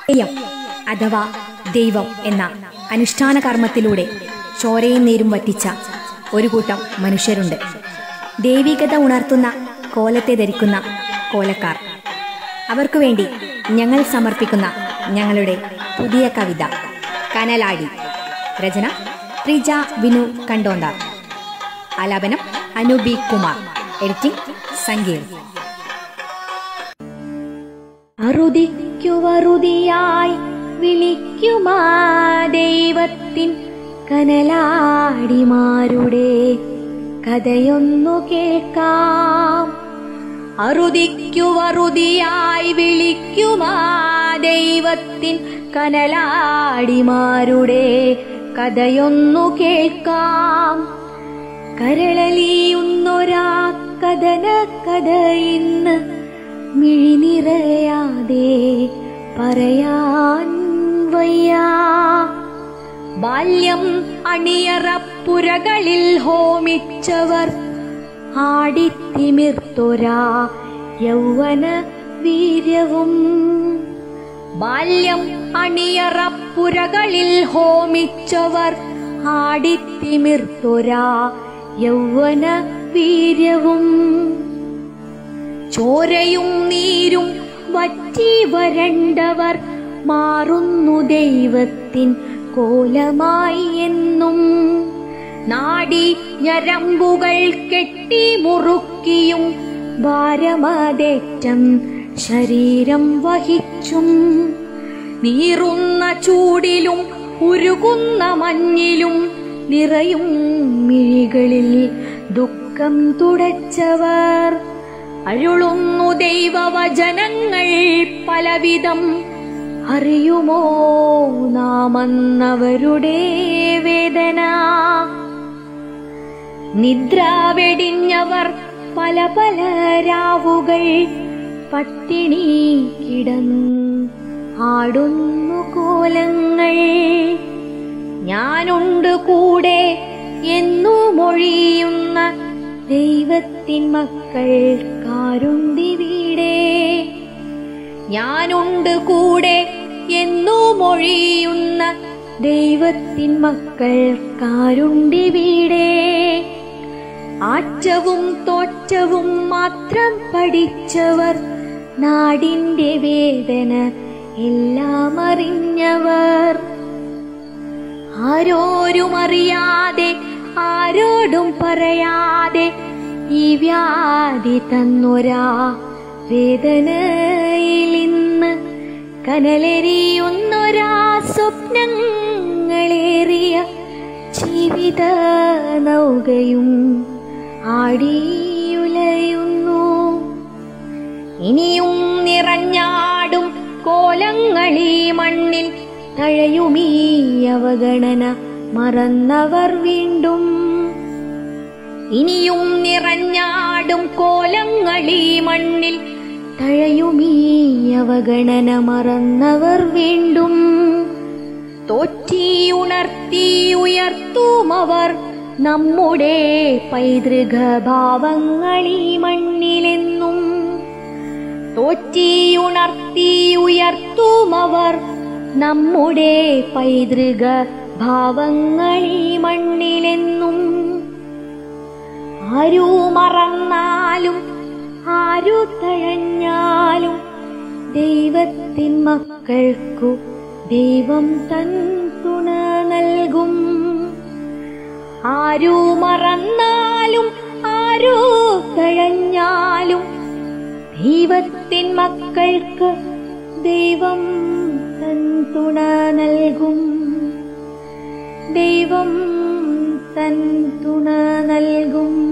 തെയ്യം അഥവാ ദൈവം എന്ന അനുഷ്ഠാന കർമ്മത്തിലൂടെ ചോരയും നീരും വറ്റിച്ച ഒരു കൂട്ടം മനുഷ്യരുണ്ട് ദൈവികത ഉണർത്തുന്ന കോലത്തെ ധരിക്കുന്ന കോലക്കാർ അവർക്കു വേണ്ടി ഞങ്ങൾ സമർപ്പിക്കുന്ന ഞങ്ങളുടെ പുതിയ കവിത കനലാടി രചന പ്രിജ വിനു കണ്ടോന്താർ ആലാപനം അനു ബി കുമാർ എഡിറ്റിംഗ് സങ്കീർ അറുതിക്കുവറുതിയായി വിളിക്കുമാ ദൈവത്തിൻ കനലാടിമാരുടെ കഥയൊന്നു കേൾക്കാം അറുതിക്കുവറുതിയായി വിളിക്കുമാ ദൈവത്തിൻ കനലാടിമാരുടെ കഥയൊന്നു കേൾക്കാം കരളലിയുന്നൊരാ കഥന കഥ ഇന്ന് മിഴിനിറയാതെ പറയാൻ വയ്യാ ബാല്യം അണിയറപ്പുരകളിൽ ഹോമിച്ചവർ ആടിത്തിമിർത്തൊരാ യൗവന വീര്യവും ബാല്യം അണിയറപ്പുരകളിൽ ഹോമിച്ചവർ ആടിത്തിമിർത്തൊരാ യൗവന വീര്യവും ചോരയും നീരും വറ്റി വരണ്ടവർ മാറുന്നു ദൈവത്തിൻ കോലമായി എന്നും നാടി ഞരമ്പുകൾ കെട്ടി മുറുക്കിയും ഭാരമതേറ്റം ശരീരം വഹിച്ചും നീറുന്ന ചൂടിലും ഉരുകുന്ന മഞ്ഞിലും നിറയും മിഴികളിൽ ദുഃഖം തുടച്ചവർ അരുളുന്നു ദൈവവചനങ്ങൾ പലവിധം അറിയുമോ നാമെന്നവരുടെ വേദന നിദ്ര വെടിഞ്ഞവർ പല പല രാവുകൾ പട്ടിണി കിടന്നു ആടുന്നു കോലങ്ങൾ ഞാനുണ്ട് കൂടെ എന്നു മൊഴിയുന്ന ദൈവത്തിൻ മക്കൾ കാരുണ്ടി വീടേ ഞാനുണ്ട് കൂടെ എന്നു മൊഴിയുന്ന ദൈവത്തിൻ മക്കൾ കാരുണ്ടി വീടേ ആറ്റവും തോറ്റവും മാത്രം പഠിച്ചവർ നാടിന്റെ വേദന എല്ലാം അറിഞ്ഞവർ ആരോരും അറിയാതെ ആരോടും പറയാതെ ഈ വ്യാധി തന്നൊരാ വേദനയിൽ ഇന്ന് കനലെരിയുന്നൊരാ സ്വപ്നങ്ങളേറിയ ജീവിത നൗകയും ആടിയുലയുന്നു ഇനിയും നിറഞ്ഞാടും കോലങ്ങളീ മണ്ണിൽ തഴയുമീ അവഗണന മറന്നവർ വീണ്ടും ഇനിയും നിറഞ്ഞാടും കോലങ്ങളീ മണ്ണിൽ തഴയുമീ അവഗണന മറന്നവർ വീണ്ടും തോറ്റിയുണർത്തിയുയർത്തുമവർ നമ്മുടെ പൈതൃക ഭാവങ്ങളീ മണ്ണിലെന്നും തോറ്റിയുണർത്തിയുയർത്തുമവർ നമ്മുടെ പൈതൃക ഭാവങ്ങളീ മണ്ണിലെന്നും ആരു മറന്നാലും ആരു തഴഞ്ഞാലും ദൈവത്തിൻ മക്കൾക്കു ദൈവം തൻ തുണ നൽകും ആരു മറന്നാലും ആരു തഴഞ്ഞാലും ദൈവത്തിൻ മക്കൾക്ക് ദൈവം തൻ തുണ നൽകും ദൈവം തൻ തുണ നൽകും